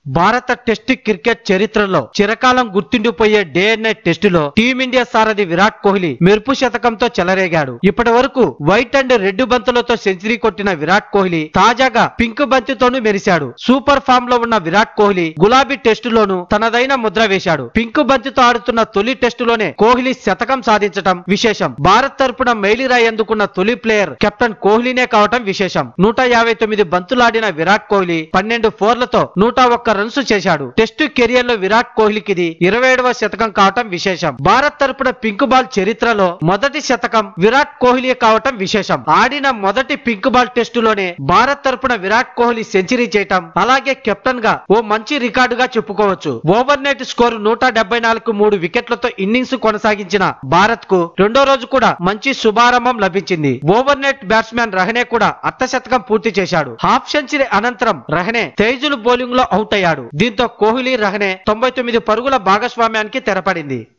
భారత test cricket చరిత్రలో చిరకాలం గుర్తుండిపోయే డే అండ్ నైట్ టెస్టులో టీమిండియా సారథి విరాట్ కోహ్లీ మెరుపు శతకంతో చెలరేగాడు ఇప్పటి వరకు వైట్ అండ్ రెడ్ బంతులతో సెంచరీ కొట్టిన విరాట్ కోహ్లీ తాజాగా పింక్ బంతితోనూ మెరిశాడు సూపర్ ఫామ్ లో ఉన్న విరాట్ కోహ్లీ గులాబీ టెస్టులోనూ తనదైన ముద్ర వేశాడు పింక్ బంతితో ఆడుతున్న తొలి టెస్టులోనే కోహ్లీ శతకం సాధించటం విశేషం భారత్ తరపున మెయిలిరాయి అందుకున్న తొలి ప్లేయర్ కెప్టెన్ కోహ్లీనే కావటం విశేషం నూట యాభై తొమ్మిది బంతులాడిన విరాట్ కోహ్లీ పన్నెండు ఫోర్లతో నూట ఒక్క రన్స్ చేశాడు టెస్టు కెరియర్ లో విరాట్ కోహ్లీకి ఇది ఇరవై ఏడవ శతకం కావటం విశేషం భారత్ తరపున పింక్ బాల్ చరిత్రలో మొదటి శతకం విరాట్ కోహ్లీ కావటం విశేషం ఆడిన మొదటి పింక్ బాల్ టెస్టులోనే భారత్ తరపున విరాట్ కోహ్లీ సెంచరీ చేయటం అలాగే కెప్టెన్ గా ఓ మంచి రికార్డుగా చెప్పుకోవచ్చు ఓవర్ నెట్ స్కోర్ నూట డెబ్బై నాలుగు మూడు వికెట్లతో ఇన్నింగ్స్ కొనసాగించిన భారత్ కు రెండో రోజు కూడా మంచి శుభారంభం లభించింది ఓవర్ నెట్ బ్యాట్స్మెన్ రహనే కూడా అర్ధ శతకం పూర్తి చేశాడు హాఫ్ సెంచరీ అనంతరం రహనే తేజులు బౌలింగ్ లో అవుట్ అయ్యాడు దీంతో కోహ్లీ రహనే తొంభై తొమ్మిది పరుగుల భాగస్వామ్యానికి తెరపడింది